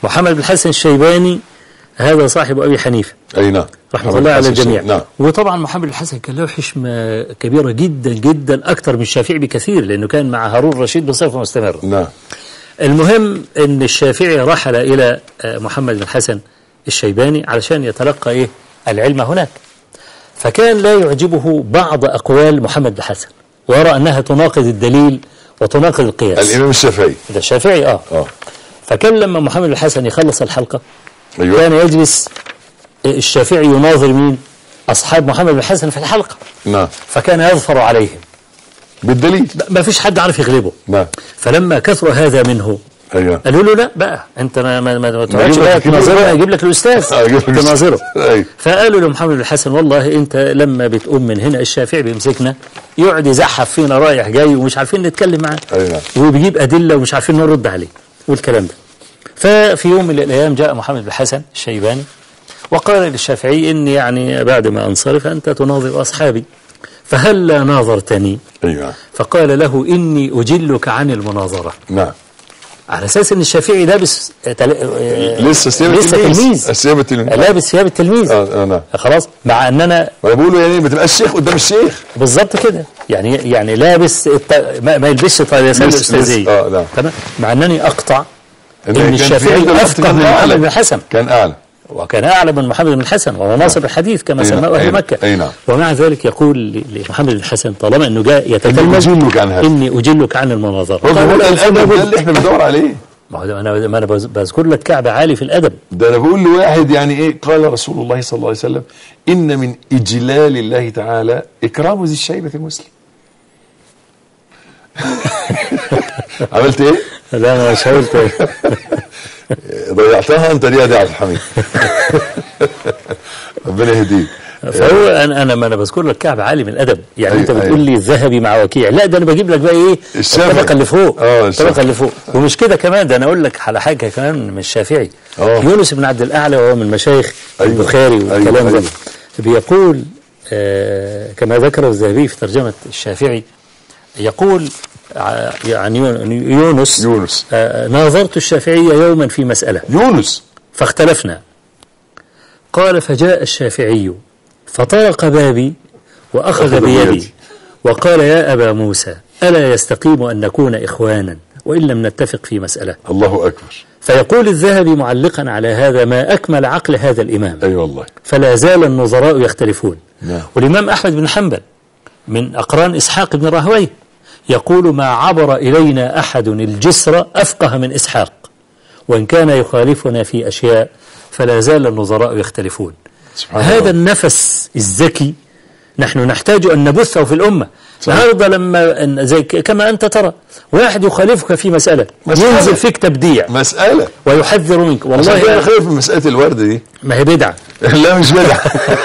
محمد بن الحسن الشيباني هذا صاحب أبي حنيفة اي نعم رحمة الله على الجميع نعم وطبعا محمد بن الحسن كان له حشمة كبيرة جدا جدا أكثر من الشافعي بكثير لأنه كان مع هارون الرشيد بصفة مستمرة نعم المهم أن الشافعي رحل إلى آه، محمد بن الحسن الشيباني علشان يتلقى إيه العلم هناك فكان لا يعجبه بعض أقوال محمد بن الحسن ويرى أنها تناقض الدليل وتناقض القياس الامام الشافعي ده الشافعي اه اه فكان لما محمد بن الحسن يخلص الحلقة ايوه كان يجلس الشافعي يناظر مين أصحاب محمد بن الحسن في الحلقة نعم فكان يظفر عليهم بالدليل ما فيش حد عارف يغلبه نعم فلما كثر هذا منه ايوه قالوا له لا بقى انت ما ما, ما, ما تقعدش أجيب لك بقى الكبير تناظره بقى. اجيب لك الاستاذ آه، أجيب لك الأستاذ. تناظره أيوة. فقالوا لمحمد بن الحسن والله انت لما بتقوم من هنا الشافعي بيمسكنا يقعد يزحف فينا رايح جاي ومش عارفين نتكلم معاه أيوة. وبيجيب ادله ومش عارفين نرد عليه والكلام ده ففي يوم من الايام جاء محمد بن الحسن الشيباني وقال للشافعي اني يعني بعد ما انصرف انت تناظر اصحابي فهلا ناظرتني ايوه فقال له اني اجلك عن المناظره نعم على اساس ان الشافعي لابس تل... آه، لسه ثياب لسه التلميذ تلميذ ثياب التلميذ لابس ثياب التلميذ اه اه نعم خلاص مع اننا وانا بقول له يعني ما تبقاش شيخ قدام الشيخ بالظبط كده يعني يعني لابس الت... ما, ما يلبسش طاليسان لس- الاستاذيه لس- آه، نعم. تمام مع انني اقطع إن ان كان في الشافعي عنده الوقت افقه كان من أعلى. محمد بن الحسن كان اعلى وكان اعلم من محمد بن الحسن وهو ناصر الحديث كما أي نعم، سماه أي اهل نعم، مكه أي نعم. ومع ذلك يقول ل- لمحمد بن الحسن طالما انه جاء إني يتكلم أجلك عن هذا. اني اجلك عن المناظره هو قال بيقول لا، الادب فلا ده بد. اللي احنا بندور عليه ما هو ده انا ما انا بز- بذكر لك كعب عالي في الادب ده انا بقول لواحد يعني ايه قال رسول الله صلى الله عليه وسلم ان من اجلال الله تعالى اكرام ذي الشيبه المسلم عملت ايه؟ لا انا مش قلت ضيعتها انت دي يا عبد الحميد ربنا يهديك فهو انا انا ما انا بذكر لك كعب عالي من الادب يعني أيوة، انت بتقول أيوة. لي الذهبي مع وكيع لا ده انا بجيب لك بقى ايه الشافعي. الطبقه اللي فوق آه، الطبقه الشافعي. اللي فوق ومش كده كمان ده انا اقول لك على حاجه كمان من الشافعي آه. يونس بن عبد الاعلى وهو من مشايخ أيوة. البخاري والكلام أيوة، ده أيوة. بيقول آه كما ذكر الذهبي في ترجمه الشافعي يقول ع- يعني يونس يونس آه ناظرت الشافعي يوما في مساله يونس فاختلفنا قال فجاء الشافعي فطرق بابي وأخذ أخذ بيدي بيدي. وقال يا أبا موسى ألا يستقيم أن نكون إخوانا وإن لم نتفق في مسألة الله اكبر فيقول الذهبي معلقا على هذا ما أكمل عقل هذا الإمام اي أيوة والله فلا زال النظراء يختلفون نعم. والإمام أحمد بن حنبل من أقران إسحاق بن راهويه يقول ما عبر إلينا أحد الجسر أفقه من إسحاق وإن كان يخالفنا في أشياء فلا زال النظراء يختلفون سبحان هذا الله. النفس الذكي نحن نحتاج أن نبثه في الأمة النهارده لما أن- زي ك- كما أنت ترى واحد يخالفك في مسألة مسألة. ينزل فيك تبديع مساله ويحذر منك والله انا والله خايف من مساله الورد دي ما هي بدعة لا مش بدعه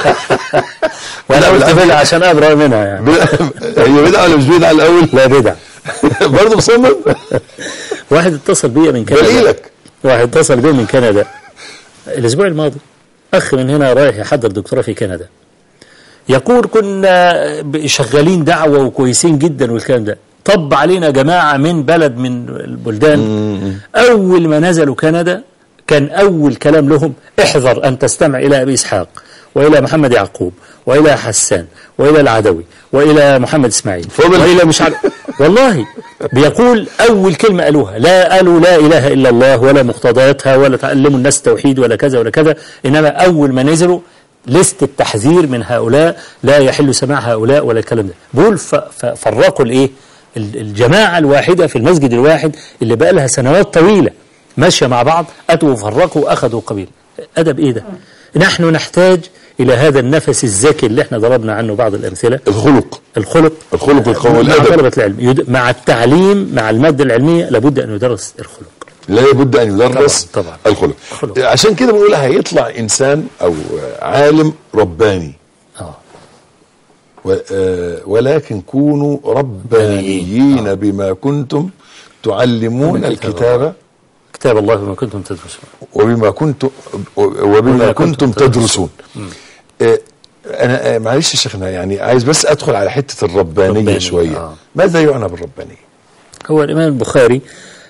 وأنا قلت بالعكس. بدعة عشان أبرأ منها يعني هي بدعه ولا مش بدعه الاول لا بدعة برضه مصمم واحد اتصل بيا من كندا دليلك واحد اتصل بيا من كندا الاسبوع الماضي اخ من هنا رايح يحضر دكتوراه في كندا يقول كنا ب- شغالين دعوه وكويسين جدا والكلام ده طب علينا جماعه من بلد من البلدان اول ما نزلوا كندا كان اول كلام لهم احذر ان تستمع الى ابي اسحاق والى محمد يعقوب والى حسان والى العدوي والى محمد اسماعيل فضل. والى مش عارف والله بيقول اول كلمه قالوها لا قالوا لا اله الا الله ولا مقتضياتها ولا تعلموا الناس توحيد ولا كذا ولا كذا انما اول ما نزلوا لست التحذير من هؤلاء لا يحل سماع هؤلاء ولا الكلام ده بيقول ف- ف- فرقوا الايه ال- الجماعه الواحده في المسجد الواحد اللي بقى لها سنوات طويله ماشيه مع بعض اتوا وفرقوا واخذوا قبيل ادب ايه ده نحن نحتاج الى هذا النفس الذكي اللي احنا ضربنا عنه بعض الامثله الخلق الخلق الخلق القوي مع والادب طلبة العلم يد... مع التعليم مع المادة العلمية لابد أن يدرس الخلق لا بد ان يدرس طبعاً، طبعاً. الخلق الخلق. عشان كده بقول هيطلع انسان او عالم رباني آه. و- آه، ولكن كونوا ربانيين بما كنتم تعلمون الكتاب كتاب الله بما كنتم تدرسون وبما كنتم وبما كنتم تدرسون آه، انا آه، معلش يا شيخنا يعني عايز بس ادخل على حته الربانيه رباني، شويه آه. ماذا يعنى بالربانيه هو الإمام البخاري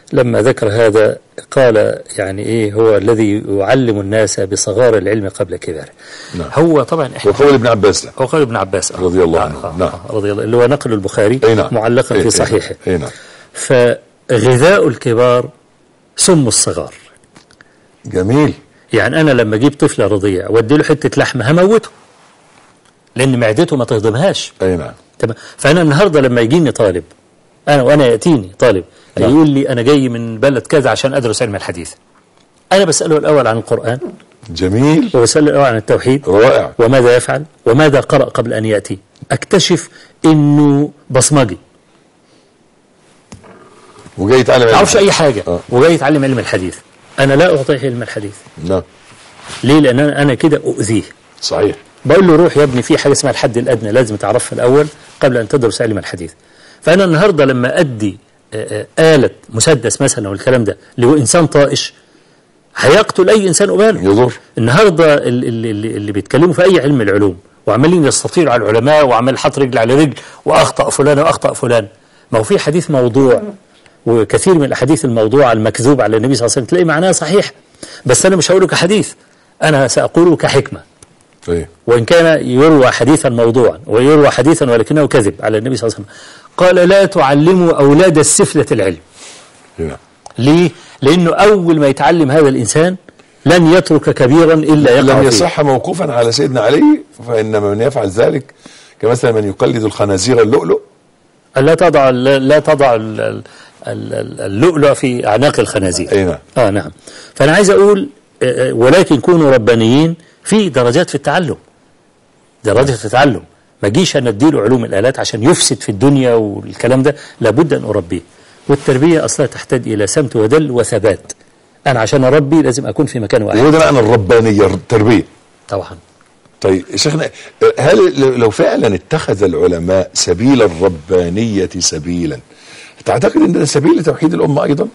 لما ذكر هذا قال يعني ايه هو الذي يعلم الناس بصغار العلم قبل كباره نعم. هو طبعا احنا وقول ابن عباس ده هو قال ابن عباس آه. رضي الله آه، عنه. آه، نعم. آه، رضي الله اللي هو نقل البخاري اي نعم معلقا إيه، في إيه، صحيحه اي نعم فغذاء الكبار سم الصغار جميل يعني انا لما اجيب طفل رضيع وادي له حته لحمه هموته لان معدته ما تهضمهاش اي نعم تمام فانا النهارده لما يجيني طالب انا وانا ياتيني طالب نعم. يقول لي انا جاي من بلد كذا عشان ادرس علم الحديث انا بساله الاول عن القران جميل وبساله الاول عن التوحيد رائع وماذا يفعل وماذا قرأ قبل أن يأتي أكتشف أنه بصمجي وجاي يتعلم ما علم يعرفش أي حاجة آه. وجاي يتعلم علم الحديث أنا لا أعطيه علم الحديث نعم ليه لأن أنا أنا كده أؤذيه صحيح بقول له روح يا ابني في حاجة اسمها الحد الأدنى لازم تعرفها الأول قبل أن تدرس علم الحديث فأنا النهاردة لما أدي آه، آه، آلة مسدس مثلا والكلام ده لإنسان طائش هيقتل أي إنسان أباله يضر النهارده ال- ال- اللي, اللي بيتكلموا في اي علم العلوم وعمالين يستطيلوا على العلماء وعمال حط رجل على رجل واخطا فلان واخطا فلان ما هو في حديث موضوع وكثير من الاحاديث الموضوعه المكذوب على النبي صلى الله عليه وسلم تلاقي معناها صحيح بس انا مش هقوله كحديث انا ساقوله كحكمه ايه وان كان يروى حديثا موضوعا ويروى حديثا ولكنه كذب على النبي صلى الله عليه وسلم قال لا تعلموا اولاد السفله العلم نعم ليه؟ لانه اول ما يتعلم هذا الانسان لن يترك كبيرا الا يقع لم فيه يصح موقوفا على سيدنا علي فإن من يفعل ذلك كمثلا من يقلد الخنازير اللؤلؤ لا تضع لا تضع ال- ال- ال- اللؤلؤ في اعناق الخنازير اي نعم اه نعم فانا عايز اقول آه، آه، ولكن كونوا ربانيين في درجات في التعلم درجات في التعلم ما اجيش انا اديله علوم الالات عشان يفسد في الدنيا والكلام ده لابد ان اربيه والتربيه اصلا تحتاج الى سمت ودل وثبات انا عشان اربي لازم اكون في مكان واحد وهو ده معنى الربانية التربية طبعا طيب شيخنا هل لو- لو فعلا اتخذ العلماء سبيل الربانية سبيلا تعتقد ان ده سبيل لتوحيد الأمة أيضا؟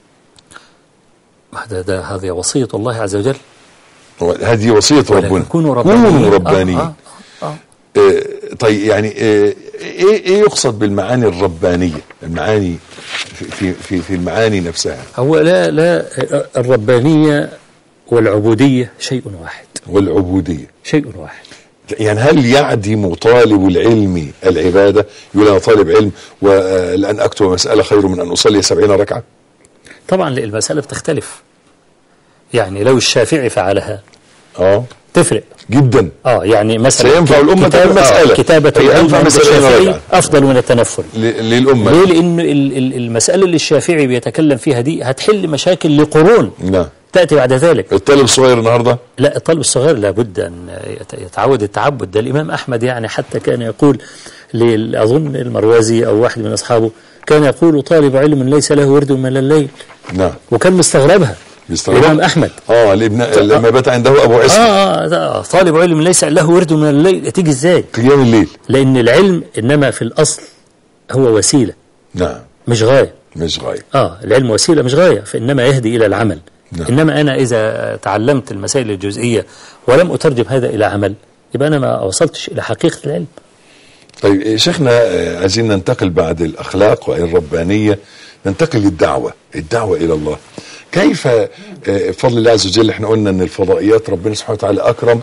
هذا ده هذه وصيه الله عز وجل هذه وصية ولكن ربنا كونوا ربانيين كونوا آه، ربانيين آه، آه. آه، طيب يعني آه، ايه ايه يقصد بالمعاني الربانيه المعاني في في في, في المعاني نفسها هو لا لا الربانية والعبودية شيء واحد والعبوديه شيء واحد يعني هل يعدم طالب العلم العباده يقول انا طالب علم ولان اكتب مساله خير من ان اصلي سبعين ركعه طبعا المسألة بتختلف يعني لو الشافعي فعلها اه تفرق جدا اه يعني مثلا سينفع الأمة كتاب- تلك المسألة. آه كتابة هي العلم أنفع عند من سبعين الشافعي ركعة. أفضل من التنفل ل- للامه ليه لأن ال- ال- المسألة اللي الشافعي بيتكلم فيها دي هتحل مشاكل لقرون نعم تأتي بعد ذلك الطالب الصغير النهارده لا الطالب الصغير لابد أن يت- يتعود التعبد ده الإمام أحمد يعني حتى كان يقول لل- أظن المروزي أو واحد من أصحابه كان يقول طالب علم ليس له ورد من الليل نعم وكان مستغربها بيستغرب. الإمام أحمد اه الابن لما بات عنده ابو آه, عصمه آه ده طالب علم ليس له ورد من الليل تيجي إزاي قيام الليل لأن العلم إنما في الأصل هو وسيلة نعم مش غاية مش غاية آه العلم وسيلة مش غاية فإنما يهدي إلى العمل نعم. إنما أنا إذا تعلمت المسائل الجزئية ولم أترجم هذا إلى عمل يبقى أنا ما وصلتش إلى حقيقة العلم طيب إيه شيخنا آه، عايزين ننتقل بعد الأخلاق والربانية ننتقل للدعوة الدعوة إلى الله كيف آه، بفضل الله عز وجل احنا قلنا ان الفضائيات ربنا سبحانه وتعالى أكرم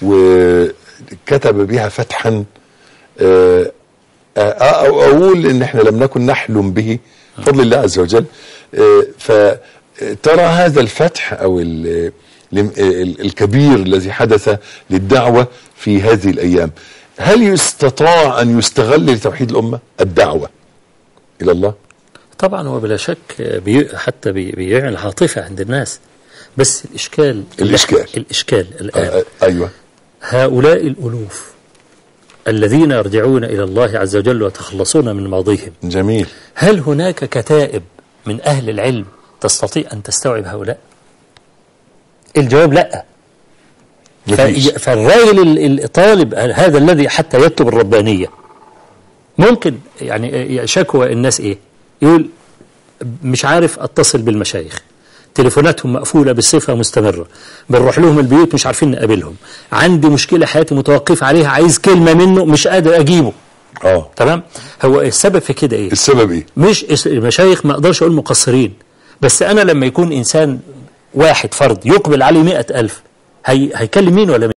وكتب بها فتحا آه، آه، أو أقول ان احنا لم نكن نحلم به بفضل الله عز وجل آه، فترى هذا الفتح أو ال- الم- ال- الكبير الذي حدث للدعوة في هذه الأيام هل يستطاع أن يستغل لتوحيد الأمة الدعوة إلى الله طبعا وبلا شك بي حتى بي بيعمل عاطفة عند الناس بس الإشكال الإشكال. الإشكال الآن آه، أيوة هؤلاء الألوف الذين يرجعون إلى الله عز وجل ويتخلصون من ماضيهم جميل هل هناك كتائب من أهل العلم تستطيع أن تستوعب هؤلاء الجواب لا مفيش ف- فالراجل ال- الطالب هذا الذي حتى يكتب الربانية ممكن يعني شكوى الناس ايه يقول مش عارف اتصل بالمشايخ تليفوناتهم مقفولة بصفة مستمرة بنروح لهم البيوت مش عارفين نقابلهم عندي مشكلة حياتي متوقف عليها عايز كلمة منه مش قادر أجيبه اه تمام هو السبب في كده ايه السبب ايه مش اس- المشايخ ما اقدرش اقول مقصرين بس أنا لما يكون إنسان واحد فرد يقبل عليه مئة ألف هي هيكلم مين ولا مين